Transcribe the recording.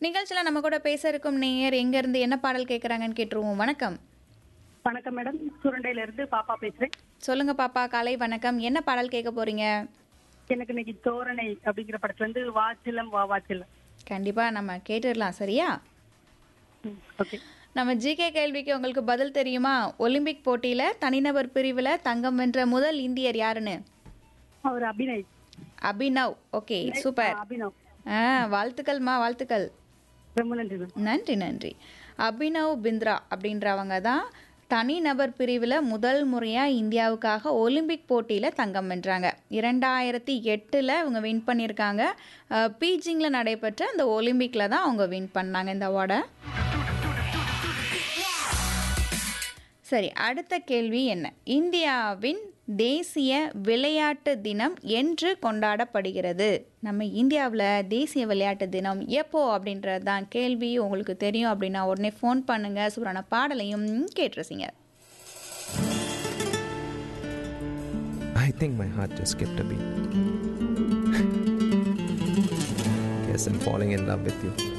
நிகழ்ச்சியில் நம்ம கூட பேச இருக்கும் நேயர் எங்கேருந்து என்ன பாடல் கேட்குறாங்கன்னு கேட்டுருவோம் வணக்கம் வணக்கம் மேடம் சுரண்டையில இருந்து பாப்பா பேசுறேன் சொல்லுங்க பாப்பா காலை வணக்கம் என்ன பாடல் கேட்க போறீங்க எனக்கு இன்னைக்கு தோரணை அப்படிங்கிற படத்துல இருந்து வாச்சிலம் வா வாச்சிலம் கண்டிப்பாக நம்ம கேட்டுடலாம் சரியா ஓகே நம்ம ஜிகே கேள்விக்கு உங்களுக்கு பதில் தெரியுமா ஒலிம்பிக் போட்டியில் தனிநபர் பிரிவில் தங்கம் வென்ற முதல் இந்தியர் யாருன்னு அவர் அபிநய் அபினவ் ஓகே சூப்பர் அபினவ் ஆ வாழ்த்துக்கள்மா வாழ்த்துக்கள் ரொம்ப நன்றி மேம் நன்றி நன்றி அபினவ் பிந்த்ரா அப்படின்றவங்க தான் தனிநபர் பிரிவில் முதல் முறையாக இந்தியாவுக்காக ஒலிம்பிக் போட்டியில் தங்கம் வென்றாங்க இரண்டாயிரத்தி எட்டில் இவங்க வின் பண்ணியிருக்காங்க அஹ், பீஜிங்கில் நடைபெற்ற அந்த ஒலிம்பிக்கில் தான் அவங்க வின் பண்ணாங்க இந்த அவார்டை சரி அடுத்த கேள்வி என்ன இந்தியாவின் தேசிய விளையாட்டு தினம் என்று கொண்டாடப்படுகிறது நம்ம இந்தியாவில் தேசிய விளையாட்டு தினம் எப்போ அப்படின்றது தான் கேள்வி உங்களுக்கு தெரியும் அப்படின்னா உடனே ஃபோன் பண்ணுங்க சூறான பாடலையும் கேட்டுருசிங்க I think my heart just skipped a beat. Guess I'm falling in love with you.